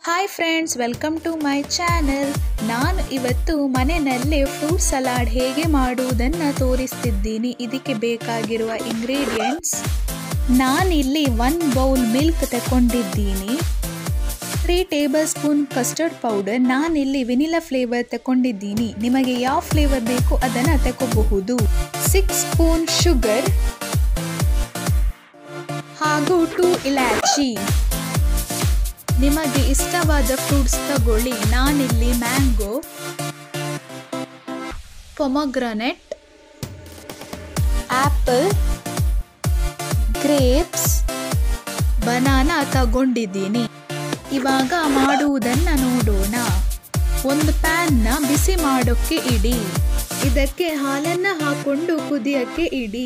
hi friends welcome to my channel ನಾನು ಇವತ್ತು ಮನೆಯಲ್ಲೇ ಫ್ರೂಟ್ ಸಲಾಡ್ ಹೇಗೆ ಮಾಡುವುದನ್ನು ತೋರಿಸ್ತಿದ್ದೀನಿ ಇದಕ್ಕೆ ಬೇಕಾಗಿರುವ ಇಂಗ್ರೀಡಿಯೆಂಟ್ಸ್ ನಾನಿಲ್ಲಿ ಒನ್ ಬೌಲ್ ಮಿಲ್ಕ್ ತಗೊಂಡಿದ್ದೀನಿ three tablespoon custard powder ನಾನಿಲ್ಲಿ ವಿನಿಲಾ ಫ್ಲೇವರ್ ತಗೊಂಡಿದ್ದೀನಿ ನಿಮಗೆ ಯಾವ ಫ್ಲೇವರ್ ಬೇಕು ಅದನ್ನು ತಗೋಬಹುದು ಸಿಕ್ಸ್ ಸ್ಪೂನ್ ಶುಗರ್ ಹಾಗೂ ಟೂ ಇಲಾಚಿ ನಿಮಗೆ ಇಷ್ಟವಾದ ಫ್ರೂಟ್ಸ್ ತಗೊಳ್ಳಿ ನಾನಿಲ್ಲಿ mango pomegranate apple grapes banana ತಗೊಂಡಿದ್ದೀನಿ ಇವಾಗ ಮಾಡುವುದನ್ನು ನೋಡೋಣ ಒಂದು ಪ್ಯಾನ್ನ ಬಿಸಿ ಮಾಡೋಕ್ಕೆ ಇಡಿ ಇದಕ್ಕೆ ಹಾಲನ್ನು ಹಾಕೊಂಡು ಕುದಿಯಕ್ಕೆ ಇಡಿ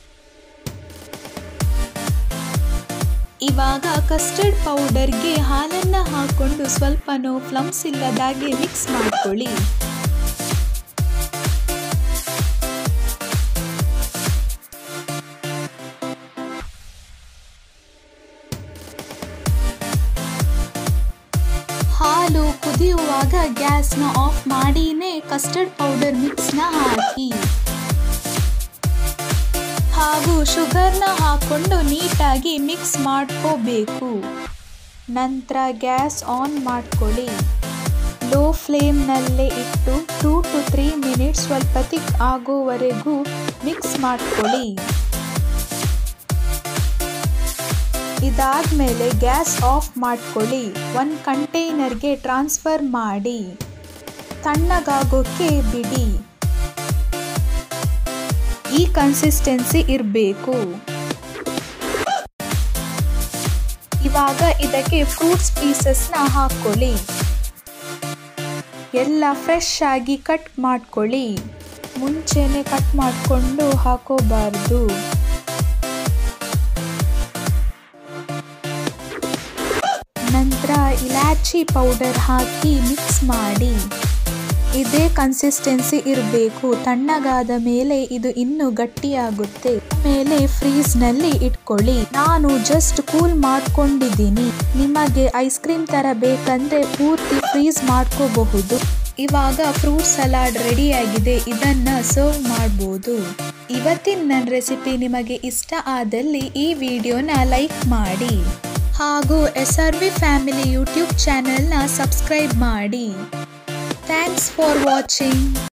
ಇವಾಗ ಕಸ್ಟರ್ಡ್ ಪೌಡರ್ಗೆ ಹಾಲನ್ನು ಹಾಕೊಂಡು ಸ್ವಲ್ಪನೂ ಫ್ಲಮ್ಸ್ ಇಲ್ಲದಾಗೆ ಮಿಕ್ಸ್ ಮಾಡ್ಕೊಳ್ಳಿ ಹಾಲು ಕುದಿಯುವಾಗ ಗ್ಯಾಸ್ನ ಆಫ್ ಮಾಡಿನೇ ಕಸ್ಟರ್ಡ್ ಪೌಡರ್ ಮಿಕ್ಸ್ನ ಹಾಕಿ ಹಾಗೂ ಶುಗರ್ನ ಹಾಕೊಂಡು ನೀಟಾಗಿ ಮಿಕ್ಸ್ ಮಾಡ್ಕೋಬೇಕು ನಂತರ ಗ್ಯಾಸ್ ಆನ್ ಮಾಡ್ಕೊಳ್ಳಿ ಲೋ ಫ್ಲೇಮ್ನಲ್ಲೇ ಇಟ್ಟು ಟೂ ಟು ತ್ರೀ ಮಿನಿಟ್ಸ್ ಸ್ವಲ್ಪ ತಿಕ್ ಆಗೋವರೆಗೂ ಮಿಕ್ಸ್ ಮಾಡ್ಕೊಳ್ಳಿ ಇದಾದ್ಮೇಲೆ ಗ್ಯಾಸ್ ಆಫ್ ಮಾಡ್ಕೊಳ್ಳಿ ಒಂದು ಕಂಟೈನರ್ಗೆ ಟ್ರಾನ್ಸ್ಫರ್ ಮಾಡಿ ತಣ್ಣಗಾಗೋಕ್ಕೆ ಬಿಡಿ ಈ ಕನ್ಸಿಸ್ಟೆನ್ಸಿ ಇರಬೇಕು ಇವಾಗ ಇದಕ್ಕೆ ಫ್ರೂಟ್ಸ್ ಪೀಸಸ್ನ ಹಾಕ್ಕೊಳ್ಳಿ ಎಲ್ಲ ಫ್ರೆಶ್ ಆಗಿ ಕಟ್ ಮಾಡ್ಕೊಳ್ಳಿ ಮುಂಚೆನೆ ಕಟ್ ಮಾಡಿಕೊಂಡು ಹಾಕೋಬಾರ್ದು ನಂತರ ಇಲಾಚಿ ಪೌಡರ್ ಹಾಕಿ ಮಿಕ್ಸ್ ಮಾಡಿ ಇದೇ ಕನ್ಸಿಸ್ಟೆನ್ಸಿ ಇರಬೇಕು ತಣ್ಣಗಾದ ಮೇಲೆ ಇದು ಇನ್ನೂ ಗಟ್ಟಿಯಾಗುತ್ತೆ ಮೇಲೆ ಫ್ರೀಸ್ನಲ್ಲಿ ಇಟ್ಕೊಳ್ಳಿ ನಾನು ಜಸ್ಟ್ ಕೂಲ್ ಮಾಡ್ಕೊಂಡಿದ್ದೀನಿ ನಿಮಗೆ ಐಸ್ ಕ್ರೀಮ್ ತರ ಬೇಕಂದ್ರೆ ಪೂರ್ತಿ ಫ್ರೀಸ್ ಮಾಡ್ಕೋಬಹುದು ಇವಾಗ ಫ್ರೂಟ್ ಸಲಾಡ್ ರೆಡಿಯಾಗಿದೆ ಇದನ್ನ ಸರ್ವ್ ಮಾಡ್ಬೋದು ಇವತ್ತಿನ ನನ್ನ ರೆಸಿಪಿ ನಿಮಗೆ ಇಷ್ಟ ಆದಲ್ಲಿ ಈ ವಿಡಿಯೋನ ಲೈಕ್ ಮಾಡಿ ಹಾಗೂ S R V family YouTube ಚಾನೆಲ್ನ ಸಬ್ಸ್ಕ್ರೈಬ್ ಮಾಡಿ ಥ್ಯಾಂಕ್ಸ್ ಫಾರ್ ವಾಚಿಂಗ್